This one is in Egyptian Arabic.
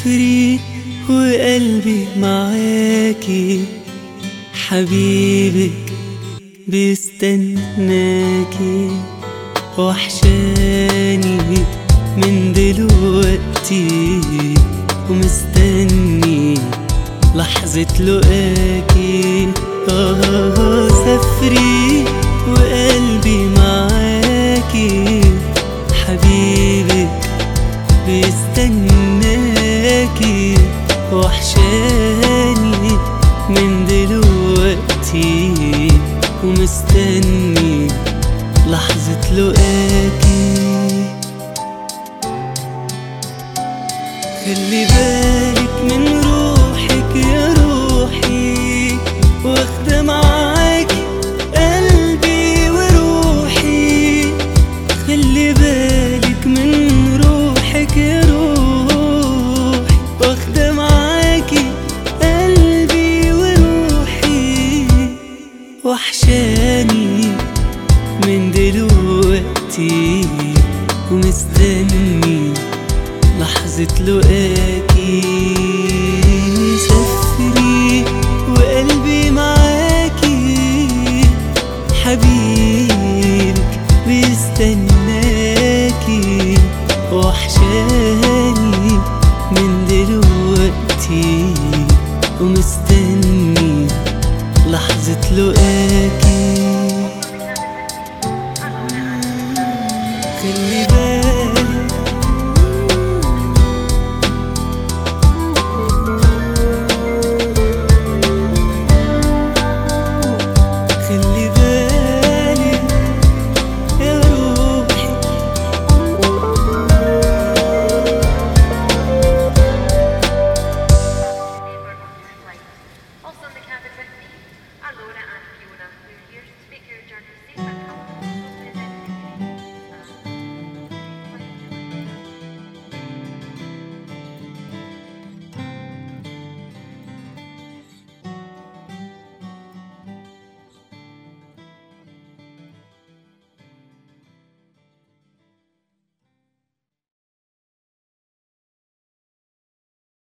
سافري وقلبي معاكي حبيبك بيستناكي وحشاني من دلوقتي ومستني لحظة لقاكي آه سافري وقلبي معاكي حبيبك بيستناكي وحشاني من دلوقتي ومستني لحظة لقاكي خلي بالك من روحك يا روحي واخدة معاكي قلبي وروحي خلي بالك من روحك يا روحي واخدة معاكي قلبي وروحي وحشاني من دلوقتي ومستني لحظة لقاك